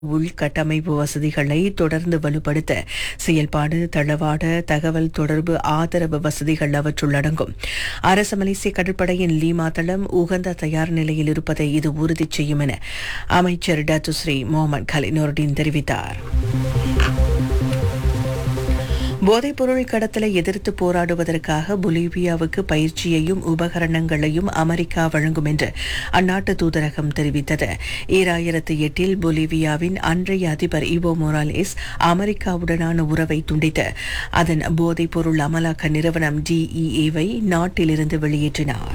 உள்கட்டமைப்பு வசதிகளை தொடர்ந்து வலுப்படுத்த செயல்பாடு தளவாட தகவல் தொடர்பு ஆதரவு வசதிகள் அவற்றுள் அடங்கும் அரசு மலேசிய கடற்படையின் லீமா தளம் உகந்த தயார் நிலையில் இருப்பதை இது உறுதி செய்யும் என அமைச்சர் டத்துஸ்ரீ முகமது கலினோர்டின் தெரிவித்தார் போதைப்பொருள் கடத்தலை எதிர்த்து போராடுவதற்காக பொலிவியாவுக்கு பயிற்சியையும் உபகரணங்களையும் அமெரிக்கா வழங்கும் என்று அந்நாட்டு தூதரகம் தெரிவித்தது ஈராயிரத்து எட்டில் பொலிவியாவின் அன்றைய அதிபர் இவோ மொராலேஸ் அமெரிக்காவுடனான உறவை துண்டித்து அதன் போதைப்பொருள் அமலாக்க நிறுவனம் டிஇஏவை நாட்டிலிருந்து வெளியேற்றினார்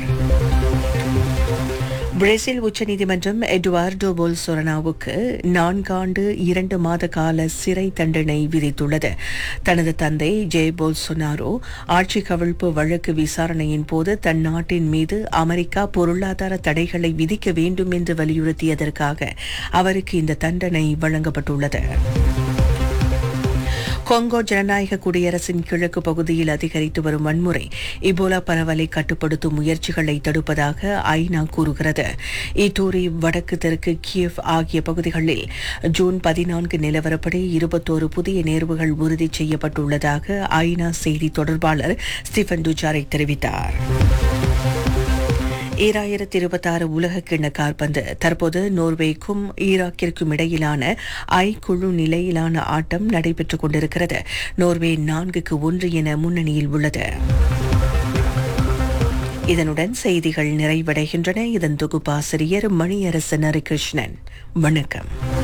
பிரேசில் உச்சநீதிமன்றம் எட்வார்டோ போல்சொரனாவுக்கு நான்காண்டு இரண்டு மாத கால சிறை தண்டனை விதித்துள்ளது தனது தந்தை ஜே போல்சொனாரோ ஆட்சி கவிழ்ப்பு வழக்கு விசாரணையின் போது தன் நாட்டின் மீது அமெரிக்கா பொருளாதார தடைகளை விதிக்க வேண்டும் என்று வலியுறுத்தியதற்காக அவருக்கு இந்த தண்டனை வழங்கப்பட்டுள்ளது கொங்கோ ஜனநாயக குடியரசின் கிழக்கு பகுதியில் அதிகரித்து வரும் வன்முறை இபோலா பரவலை கட்டுப்படுத்தும் முயற்சிகளை தடுப்பதாக ஐநா கூறுகிறது இட்டூரி வடக்கு தெற்கு கியவ் ஆகிய பகுதிகளில் ஜூன் பதினான்கு நிலவரப்படி இருபத்தோரு புதிய நேர்வுகள் உறுதி செய்யப்பட்டுள்ளதாக ஐநா செய்தி தொடர்பாளர் ஸ்டீஃபன் டுஜாரை தெரிவித்தார் ஈராயிரத்தி இருபத்தாறு உலக கிண்ண காற்பந்து தற்போது நோர்வேக்கும் ஈராக்கிற்கும் இடையிலான ஐ குழு நிலையிலான ஆட்டம் நடைபெற்றுக் கொண்டிருக்கிறது நோர்வே நான்குக்கு ஒன்று என முன்னணியில் உள்ளது இதனுடன் செய்திகள் நிறைவடைகின்றன இதன் தொகுப்பாசிரியர் மணியரசன் ஹரிகிருஷ்ணன் வணக்கம்